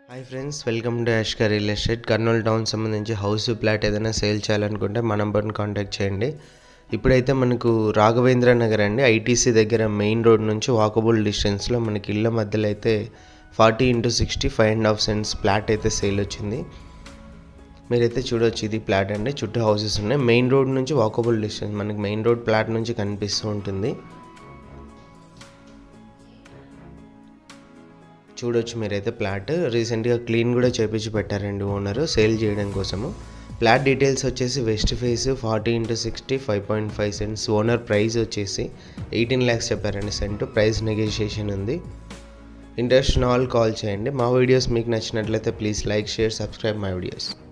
hi friends welcome to Yashkar real estate Kurnool town సంబంధించి house plot ఏదైనా sale చేయాలనుకుంటే మా నంబర్ని కాంటాక్ట్ చేయండి ఇప్పుడైతే మనకు రాఘవేంద్ర నగర్ అండి ఐటీసీ దగ్గర మెయిన్ రోడ్ నుంచి వాకబుల్ డిస్టెన్స్లో మనకి ఇళ్ళ మధ్యలో అయితే forty into sixty five and half cents plot అయితే సేల్ వచ్చింది మీరైతే చూడొచ్చు ఇది ప్లాట్ అండి చుట్టూ హౌసెస్ ఉన్నాయి మెయిన్ రోడ్ నుంచి వాకబుల్ డిస్టెన్స్ మనకి మెయిన్ రోడ్ ప్లాట్ నుంచి కనిపిస్తూ ఉంటుంది చూడొచ్చు మీరైతే ప్లాట్ రీసెంట్గా క్లీన్ కూడా చేపించి పెట్టారండి ఓనర్ సేల్ చేయడం కోసము ప్లాట్ డీటెయిల్స్ వచ్చేసి west face forty into sixty five point five cents owner price వచ్చేసి ఎయిటీన్ ల్యాక్స్ చెప్పారండి సెంట్ ప్రైస్ నెగోషియేషన్ ఉంది ఇంట్రెస్ట్ ఆల్ కాల్ చేయండి మా వీడియోస్ మీకు నచ్చినట్లయితే please like share subscribe my videos